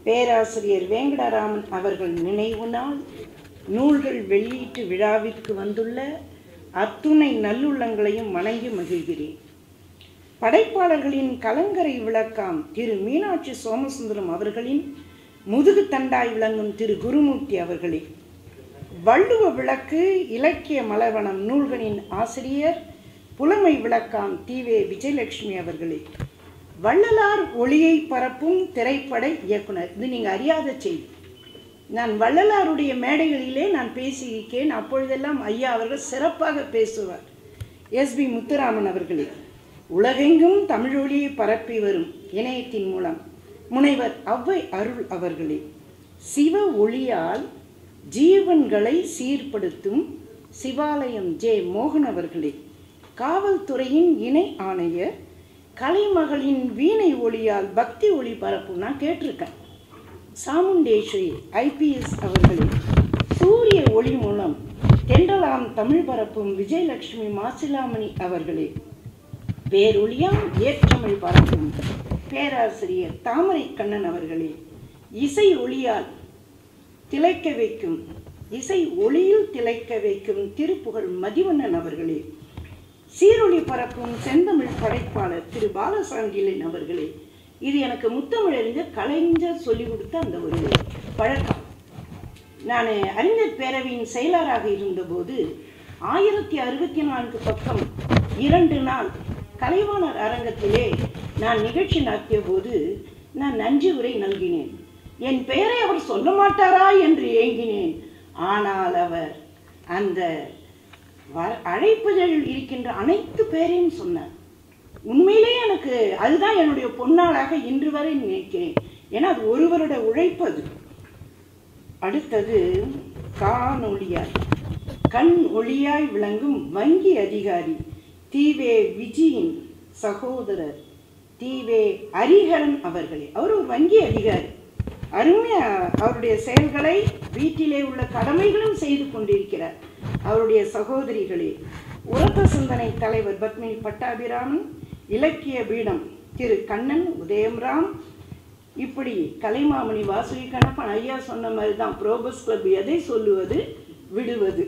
பேராசிரியர் வேங்கடராமன் அவர்கள் நினைவு நாள் நூல்கள் வெளியீட்டு விழாவிற்கு வந்துள்ள அத்துணை நல்லுள்ளங்களையும் வணங்கி மகிழ்கிறேன் படைப்பாளர்களின் கலங்கரை விளக்காம் திரு மீனாட்சி சோமசுந்தரம் அவர்களின் முதுகு தண்டாய் விளங்கும் திரு குருமூர்த்தி அவர்களே வள்ளுவ விளக்கு இலக்கிய மலர்வனம் நூல்களின் ஆசிரியர் புலமை விளக்காம் தீவே விஜயலட்சுமி அவர்களே வள்ளலார் ஒளியை பரப்பும் திரைப்பட இயக்குனர் இது நீங்கள் அறியாத செய்தி நான் வள்ளலாருடைய மேடைகளிலே நான் பேசியிருக்கேன் அப்பொழுதெல்லாம் ஐயா அவர்கள் சிறப்பாக பேசுவார் எஸ்பி முத்துராமன் அவர்களே உலகெங்கும் தமிழொலியை பரப்பி வரும் இணையத்தின் மூலம் முனைவர் ஔவை அருள் அவர்களே சிவ ஒளியால் ஜீவன்களை சீர்படுத்தும் சிவாலயம் ஜே மோகன் அவர்களே காவல்துறையின் இணை ஆணையர் கலைமகளின் வீணை ஒளியால் பக்தி ஒளி பரப்பும் நான் கேட்டிருக்கேன் சாமுண்டேஸ்வரி ஐபிஎஸ் அவர்களே சூரிய ஒளி மூலம் தென்றலாம் தமிழ் பரப்பும் விஜயலட்சுமி மாசிலாமணி அவர்களே பேரொளியாம் ஏற்றமிழ் பரப்பும் பேராசிரியர் தாமரை கண்ணன் அவர்களே இசை ஒளியால் திளைக்க வைக்கும் இசை ஒளியில் திளைக்க வைக்கும் திருப்புகழ் மதிவண்ணன் அவர்களே சீரொளி பரப்பும் செந்தமிழ் படைப்பாளர் திரு பாலசாண்டிலன் அவர்களே இது எனக்கு முத்தமிழறிஞர் கலைஞர் சொல்லிக் கொடுத்த அந்த ஒரு பழக்கம் நான் அறிஞர் பேரவையின் செயலராக இருந்தபோது ஆயிரத்தி அறுபத்தி நான்கு பக்கம் இரண்டு நாள் கலைவாணர் அரங்கத்திலே நான் நிகழ்ச்சி நடத்திய போது நான் நன்றி உரை நல்கினேன் என் பெயரை அவர் சொல்ல மாட்டாரா என்று ஏங்கினேன் ஆனால் அவர் அந்த வ- அழைப்புதலில் இருக்கின்ற அனைத்து பேரையும் சொன்னார் உண்மையிலேயே எனக்கு அதுதான் என்னுடைய பொன்னாளாக இன்று வரை நினைக்கிறேன் ஏன்னா அது ஒருவருடைய உழைப்பு அது அடுத்தது காணொளியாய் கண் ஒளியாய் விளங்கும் வங்கி அதிகாரி தீவே விஜயின் சகோதரர் தீவே ஹரிஹரன் அவர்களே அவர் ஒரு வங்கி அதிகாரி அருமையா அவருடைய செயல்களை வீட்டிலே உள்ள கடமைகளும் செய்து கொண்டிருக்கிறார் அவருடைய சகோதரிகளே உரத்த சிந்தனை தலைவர் பத்மினி பட்டாபிராமன் இலக்கிய பீடம் திரு கண்ணன் உதயம்ராம் இப்படி கலைமாமணி வாசுகி கணப்பன் ஐயா சொன்ன மாதிரி தான் ப்ரோபஸ் கிளப் எதை சொல்லுவது விடுவது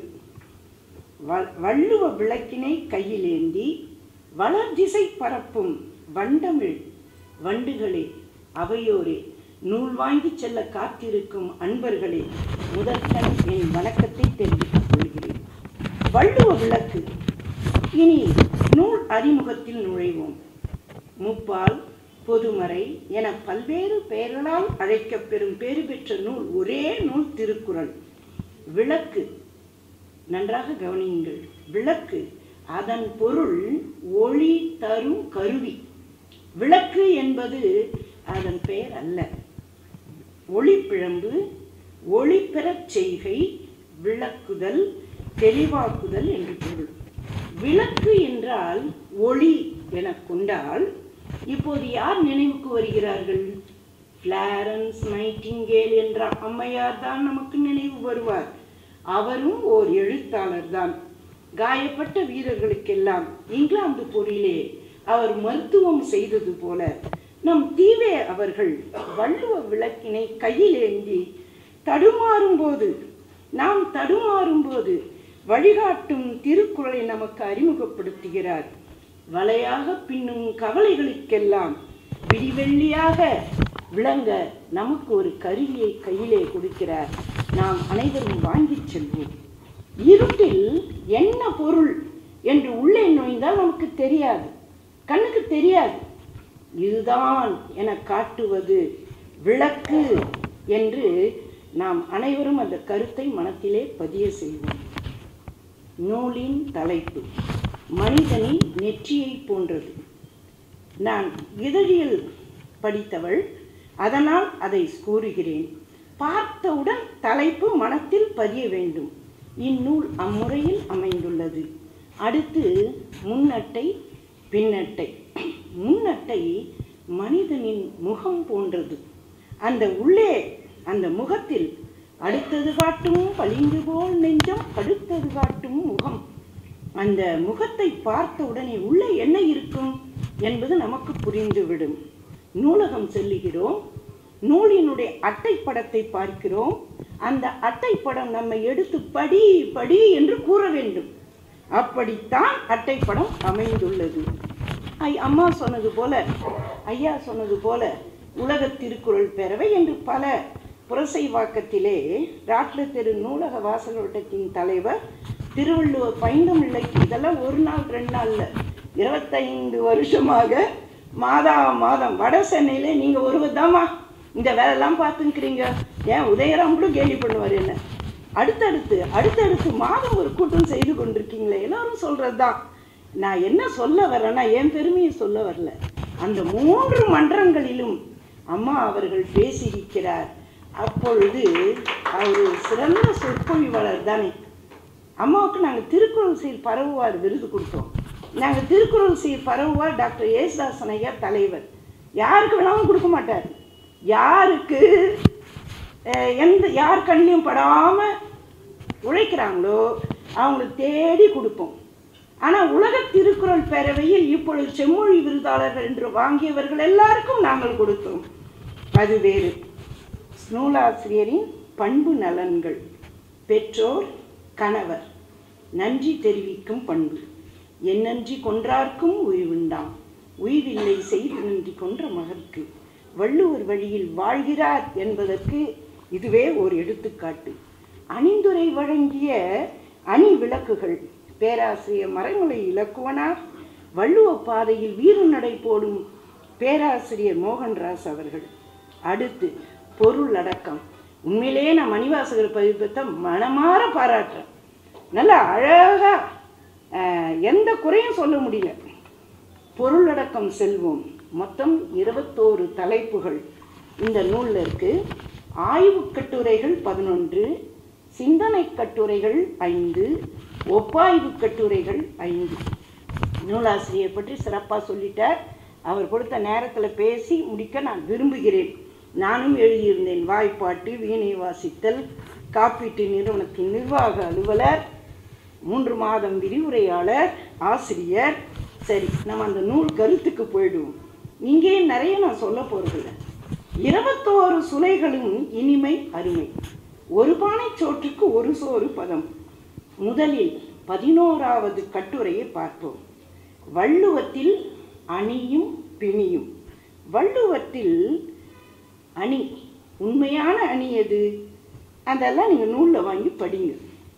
வ- வள்ளுவ விளக்கினை கையிலேந்தி வளர்திசை பரப்பும் வண்டமிழ் வண்டுகளே அவையோரே நூல் வாங்கி செல்ல காத்திருக்கும் அன்பர்களே முதற்கண் என் வணக்கத்தை தெரிவித்துக் கொள்கிறேன் வள்ளுவ விளக்கு இனி நூல் அறிமுகத்தில் நுழைவோம் முப்பால் பொதுமறை என பல்வேறு பெயர்களால் அழைக்கப்பெறும் பேறு பெற்ற நூல் ஒரே நூல் திருக்குறள் விளக்கு நன்றாக கவனியுங்கள் விளக்கு அதன் பொருள் ஒளி தரும் கருவி விளக்கு என்பது அதன் பெயர் அல்ல ஒளிப்பிழம்பு ஒளிபெறச் செய்கை விளக்குதல் தெளிவாக்குதல் என்று பொருள் விளக்கு என்றால் ஒளி என கொண்டால் இப்போது யார் நினைவுக்கு வருகிறார்கள் பிளாரன்ஸ் நைட்டிங்கேல் என்ற அம்மையார் தான் நமக்கு நினைவு வருவார் அவரும் ஓர் எழுத்தாளர் தான் காயப்பட்ட வீரர்களுக்கெல்லாம் இங்கிலாந்து போரிலே அவர் மருத்துவம் செய்தது போல நம் தீவே அவர்கள் வள்ளுவ விளக்கினை கையில் ஏந்தி தடுமாறும் போது நாம் தடுமாறும் போது வழிகாட்டும் திருக்குறளை நமக்கு அறிமுகப்படுத்துகிறார் வலையாக பின்னும் கவலைகளுக்கெல்லாம் விடிவெள்ளியாக விளங்க நமக்கு ஒரு கருவியை கையிலே கொடுக்கிறார் நாம் அனைவரும் வாங்கிச் செல்வோம் இருட்டில் என்ன பொருள் என்று உள்ளே நுழைந்தால் நமக்கு தெரியாது கண்ணுக்கு தெரியாது இதுதான் என காட்டுவது விளக்கு என்று நாம் அனைவரும் அந்த கருத்தை மனத்திலே பதிய செய்வோம் நூலின் தலைப்பு மனிதனின் நெற்றியை போன்றது நான் இதழியல் படித்தவள் அதனால் அதை கூறுகிறேன் பார்த்தவுடன் தலைப்பு மனத்தில் பதிய வேண்டும் இந்நூல் அம்முறையில் அமைந்துள்ளது அடுத்து முன்னட்டை பின்னட்டை முன்னட்டை மனிதனின் முகம் போன்றது அந்த உள்ளே அந்த முகத்தில் அடுத்தது காட்டும் பளிங்கு போல் நெஞ்சம் அடுத்தது காட்டும் முகம் அந்த முகத்தை பார்த்த உடனே உள்ளே என்ன இருக்கும் என்பது நமக்கு புரிந்துவிடும் நூலகம் செல்லுகிறோம் நூலினுடைய அட்டைப்படத்தை பார்க்கிறோம் அந்த அட்டைப்படம் நம்ம எடுத்து படி படி என்று கூற வேண்டும் அப்படித்தான் அட்டைப்படம் அமைந்துள்ளது ஐ அம்மா சொன்னது போல ஐயா சொன்னது போல உலக திருக்குறள் பேரவை என்று பல புரசைவாக்கத்திலே ராட்ல தெரு நூலக வாசல் வட்டத்தின் தலைவர் திருவள்ளுவர் பைந்தமிழை இதெல்லாம் ஒரு நாள் ரெண்டு நாள்ல இருபத்தைந்து வருஷமாக மாதா மாதம் வட சென்னையிலே நீங்க ஒருவர் தாம்மா இந்த வேலையெல்லாம் பார்த்துக்கிறீங்க ஏன் உதயராம் கூட கேலி பண்ணுவார் என்ன அடுத்தடுத்து அடுத்தடுத்து மாதம் ஒரு கூட்டம் செய்து கொண்டிருக்கீங்களே எல்லாரும் சொல்றது தான் நான் என்ன சொல்ல வரேன்னா என் பெருமையை சொல்ல வரல அந்த மூன்று மன்றங்களிலும் அம்மா அவர்கள் பேசியிருக்கிறார் அப்பொழுது அவர் சிறந்த சொற்பொழிவாளர் தானே அம்மாவுக்கு நாங்கள் திருக்குறள் சீர் பரவுவார் விருது கொடுத்தோம் நாங்கள் திருக்குறள் சீர் பரவுவார் டாக்டர் ஏசுதாசன் ஐயா தலைவர் யாருக்கு வேணாலும் கொடுக்க மாட்டார் யாருக்கு அஹ், எந்த யார் கண்ணிலையும் படாமல் உழைக்கிறாங்களோ அவங்களுக்கு தேடி கொடுப்போம் ஆனால் உலக திருக்குறள் பேரவையில் இப்பொழுது செம்மொழி விருதாளர்கள் என்று வாங்கியவர்கள் எல்லாருக்கும் நாங்கள் கொடுத்தோம் அது வேறு நூலாசிரியரின் பண்பு நலன்கள் பெற்றோர் கணவர் நன்றி தெரிவிக்கும் பண்பு என் நன்றி கொன்றார்க்கும் உய்வுண்டாம் உய்வில்லை செய்து நன்றி கொன்ற மகற்கு வள்ளுவர் வழியில் வாழ்கிறார் என்பதற்கு இதுவே ஒரு எடுத்துக்காட்டு அணிந்துரை வழங்கிய அணி விளக்குகள் பேராசிரியர் மறைமலை இலக்குவனார் வள்ளுவ பாதையில் வீறு நடை போடும் பேராசிரியர் மோகன்ராஸ் அவர்கள் அடுத்து பொருள் அடக்கம் உண்மையிலேயே நான் மணிவாசகர் பதிப்பத்தை மனமாற பாராட்டுறேன் நல்லா அழகா அஹ், எந்த குறையும் சொல்ல முடியல பொருளடக்கம் செல்வோம் மொத்தம் இருபத்தோரு தலைப்புகள் இந்த நூலில் இருக்கு ஆய்வுக் கட்டுரைகள் பதினொன்று சிந்தனை கட்டுரைகள் ஐந்து ஒப்பாய்வு கட்டுரைகள் ஐந்து நூலாசிரியர் பற்றி சிறப்பாக சொல்லிட்டார் அவர் கொடுத்த நேரத்தில் பேசி முடிக்க நான் விரும்புகிறேன் நானும் எழுதியிருந்தேன் வாய்ப்பாட்டு வீணை வாசித்தல் காப்பீட்டு நிறுவனத்தின் நிர்வாக அலுவலர் மூன்று மாதம் விரிவுரையாளர் ஆசிரியர் சரி நம்ம அந்த நூல் கருத்துக்கு போயிடுவோம் இங்கே நிறைய நான் சொல்ல போறதில்ல இருபத்தோரு சுளைகளும் இனிமை அருமை ஒரு பானை சோற்றுக்கு ஒரு சோறு பதம் முதலில் பதினோராவது கட்டுரையை பார்ப்போம் வள்ளுவத்தில் அணியும் பிணியும் வள்ளுவத்தில் அணி உண்மையான அணி எது அதெல்லாம் நீங்கள் நூலில் வாங்கி படிங்க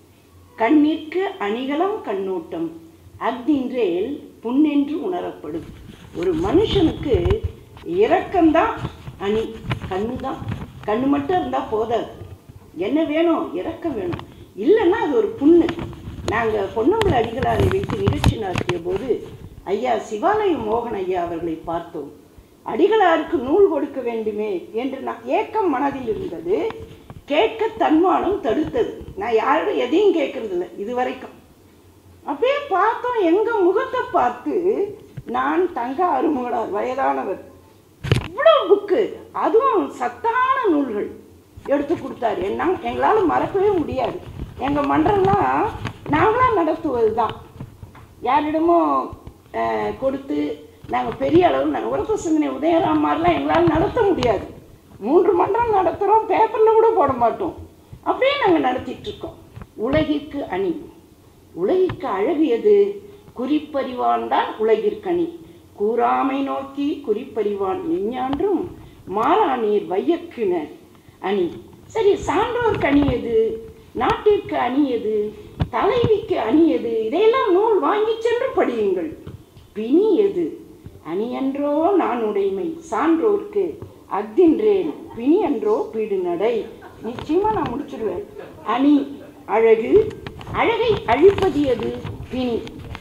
கண்ணிற்கு அணிகலம் கண்ணோட்டம் அஃதின்றேல் புண்ணென்று உணரப்படும் ஒரு மனுஷனுக்கு இரக்கம்தான் அணி கண்ணு தான் கண்ணு மட்டும் இருந்தால் போதாது என்ன வேணும் இரக்கம் வேணும் இல்லைன்னா அது ஒரு புண்ணு நாங்கள் பொன்னம்பல அடிகளாரை வைத்து நிகழ்ச்சி நடத்திய போது ஐயா சிவாலயம் மோகன் ஐயா அவர்களை பார்த்தோம் அடிகளாருக்கு நூல் கொடுக்க வேண்டுமே என்று நான் ஏக்கம் மனதில் இருந்தது கேட்க தன்மானம் தடுத்தது நான் யாரும் எதையும் கேட்கறதில்ல இது வரைக்கும் அப்படியே பார்த்தோம் எங்க முகத்தை பார்த்து நான் தங்க அருமகனார் வயதானவர் இவ்வளோ புக்கு அதுவும் சத்தான நூல்கள் எடுத்து கொடுத்தாரு என்ன எங்களால் மறக்கவே முடியாது எங்கள் மன்றம்லாம் நாங்களாம் நடத்துவது தான் யாரிடமும் அஹ், கொடுத்து நாங்கள் பெரிய அளவு நாங்கள் உரத்த சிந்தனை உதயராம் மாதிரிலாம் எங்களால் நடத்த முடியாது மூன்று மன்றம் நடத்துகிறோம் பேப்பரில் கூட போட மாட்டோம் அப்படியே நாங்கள் நடத்திட்டு இருக்கோம் உலகிற்கு அணி உலகிற்கு அழகு எது குறிப்பறிவான் தான் உலகிற்கணி கூறாமை நோக்கி குறிப்பறிவான் எஞ்ஞான்றும் மாறானீர் வையக்குன அணி சரி சான்றோர்க்கு அணி எது நாட்டிற்கு அணி எது தலைவிக்கு அணி எது இதையெல்லாம் நூல் வாங்கிச் சென்று படியுங்கள் பிணி எது அணியன்றோ நான் உடைமை சான்றோர்க்கு அஃதின்றேன் பிணி அன்றோ பீடு நடை நிச்சயமா நான் முடிச்சிடுவேன் அணி அழகு அழகை அழிப்பது எது பிணி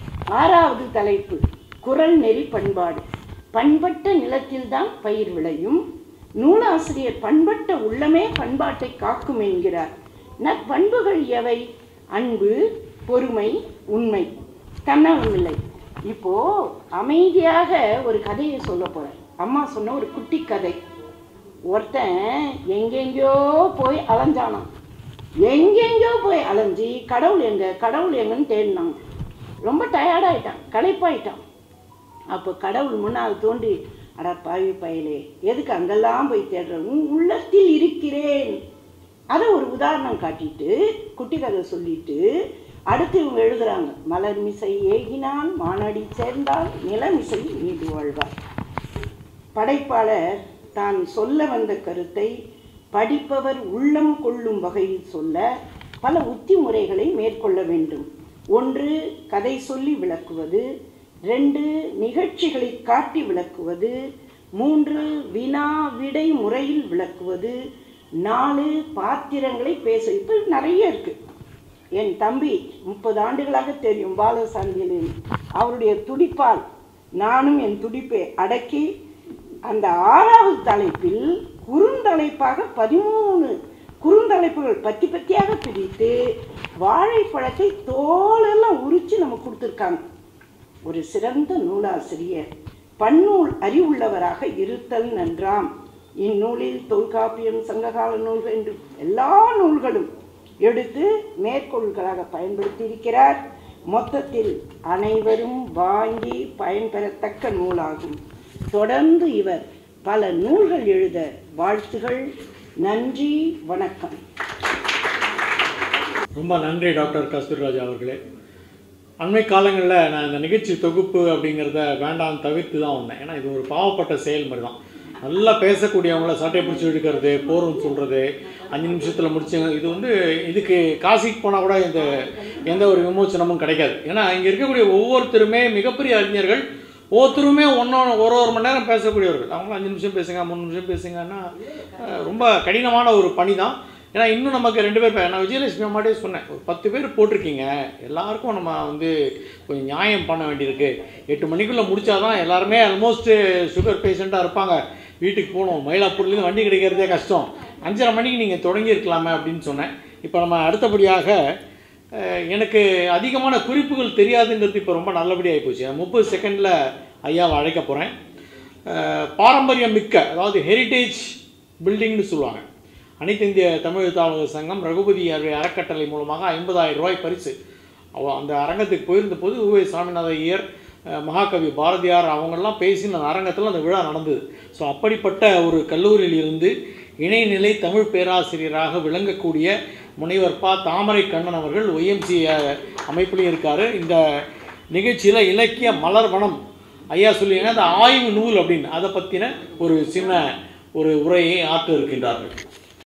ஆறாவது தலைப்பு குரல் நெறி பண்பாடு பண்பட்ட நிலத்தில்தான் பயிர் விளையும் நூலாசிரியர் பண்பட்ட உள்ளமே பண்பாட்டை காக்கும் என்கிறார் நற்பண்புகள் எவை அன்பு பொறுமை உண்மை தன்னகமில்லை இப்போ அமைதியாக ஒரு கதையை சொல்ல போறேன் அம்மா சொன்ன ஒரு குட்டி கதை ஒருத்தன் எங்கெங்கேயோ போய் அலைஞ்சானான் எங்கெங்கேயோ போய் அலைஞ்சி கடவுள் எங்க கடவுள் எங்கன்னு தேடினான் ரொம்ப டயர்டாயிட்டான் களைப்பாயிட்டான் அப்போ கடவுள் முன்னால் தோண்டி அட பாவி பயலே எதுக்கு அங்கெல்லாம் போய் தேடுற உன் உள்ளத்தில் இருக்கிறேன் அதை ஒரு உதாரணம் காட்டிட்டு குட்டி கதை சொல்லிட்டு அடுத்து இவங்க எழுதுறாங்க மலர் மிசை ஏகினான் மானடி சேர்ந்தால் நிலமிசை மீது வாழ்வார் படைப்பாளர் தான் சொல்ல வந்த கருத்தை படிப்பவர் உள்ளம் கொள்ளும் வகையில் சொல்ல பல உத்தி முறைகளை மேற்கொள்ள வேண்டும் ஒன்று கதை சொல்லி விளக்குவது ரெண்டு நிகழ்ச்சிகளை காட்டி விளக்குவது மூன்று வினா விடை முறையில் விளக்குவது நாலு பாத்திரங்களை பேச இப்போ நிறைய இருக்குது என் தம்பி முப்பது ஆண்டுகளாக தெரியும் பாலசாந்தியின் அவருடைய துடிப்பால் நானும் என் துடிப்பை அடக்கி அந்த ஆறாவது தலைப்பில் குறுந்தலைப்பாக பதிமூணு குறுந்தலைப்புகள் பத்தி பத்தியாக பிரித்து வாழைப்பழத்தை தோலெல்லாம் உரித்து நம்ம கொடுத்துருக்காங்க ஒரு சிறந்த நூலாசிரியர் பன்னூல் அறிவுள்ளவராக இருத்தல் நன்றாம் இந்நூலில் தொல்காப்பியம் சங்ககால நூல்கள் என்று எல்லா நூல்களும் எடுத்து மேற்கோள்களாக பயன்படுத்தியிருக்கிறார் மொத்தத்தில் அனைவரும் வாங்கி பயன்பெறத்தக்க நூலாகும் தொடர்ந்து இவர் பல நூல்கள் எழுத வாழ்த்துகள் நன்றி வணக்கம் ரொம்ப நன்றி டாக்டர் கஸ்தூர்ராஜா அவர்களே அண்மை காலங்களில் நான் இந்த நிகழ்ச்சி தொகுப்பு அப்படிங்கிறத வேண்டாம் தவிர்த்து தான் வந்தேன் ஏன்னா இது ஒரு பாவப்பட்ட செயல்முறை தான் நல்லா பேசக்கூடியவங்கள சட்டை பிடிச்சி எடுக்கிறது போர்வம் சொல்கிறது அஞ்சு நிமிஷத்தில் முடிச்சுங்க இது வந்து இதுக்கு காசிக்கு போனால் கூட இந்த எந்த ஒரு விமோச்சனமும் கிடைக்காது ஏன்னா இங்கே இருக்கக்கூடிய ஒவ்வொருத்தருமே மிகப்பெரிய அறிஞர்கள் ஒவ்வொருத்தருமே ஒன்று ஒரு ஒரு மணி நேரம் பேசக்கூடியவர்கள் அவங்க அஞ்சு நிமிஷம் பேசுங்க மூணு நிமிஷம் பேசுங்கன்னா அஹ், ரொம்ப கடினமான ஒரு பணி தான் ஏன்னா இன்னும் நமக்கு ரெண்டு பேர் பே- நான் விஜயலட்சுமி அம்மாட்டே சொன்னேன் ஒரு பத்து பேர் போட்டிருக்கீங்க எல்லாருக்கும் நம்ம வந்து கொஞ்சம் நியாயம் பண்ண வேண்டியிருக்கு எட்டு மணிக்குள்ளே முடிச்சாதான் எல்லாருமே ஆல்மோஸ்ட் சுகர் பேஷண்ட்டாக இருப்பாங்க வீட்டுக்கு போகணும் மயிலாப்பூர்லேருந்து வண்டி கிடைக்கிறதே கஷ்டம் அஞ்சரை மணிக்கு நீங்கள் தொடங்கியிருக்கலாமே அப்படின்னு சொன்னேன் இப்போ நம்ம அடுத்தபடியாக அஹ், எனக்கு அதிகமான குறிப்புகள் தெரியாதுங்கிறது இப்போ ரொம்ப நல்லபடியாக போச்சு முப்பது செகண்டில் ஐயாவை அழைக்க போகிறேன் பாரம்பரியம் மிக்க அதாவது ஹெரிட்டேஜ் பில்டிங்னு சொல்லுவாங்க அனைத்து இந்திய தமிழ் எழுத்தாளர்கள் சங்கம் ரகுபதி அவருடைய அறக்கட்டளை மூலமாக ஐம்பதாயிரம் ரூபாய் பரிசு அவ அந்த அரங்கத்துக்கு போயிருந்த போது உவே சாமிநாத ஐயர் அஹ், மகாகவி பாரதியார் அவங்கெல்லாம் பேசின அந்த அரங்கத்தில் அந்த விழா நடந்தது ஸோ அப்படிப்பட்ட ஒரு கல்லூரியில் இருந்து இணைநிலை தமிழ் பேராசிரியராக விளங்கக்கூடிய முனைவர் பா தாமரை கண்ணன் அவர்கள் ஒய்எம்சி அமைப்புலையும் இருக்கார் இந்த நிகழ்ச்சியில் இலக்கிய மலர்வனம் ஐயா சொல்லிங்க அந்த ஆய்வு நூல் அப்படின்னு அதை பற்றின ஒரு சின்ன ஒரு உரையை ஆற்ற இருக்கின்றார்கள்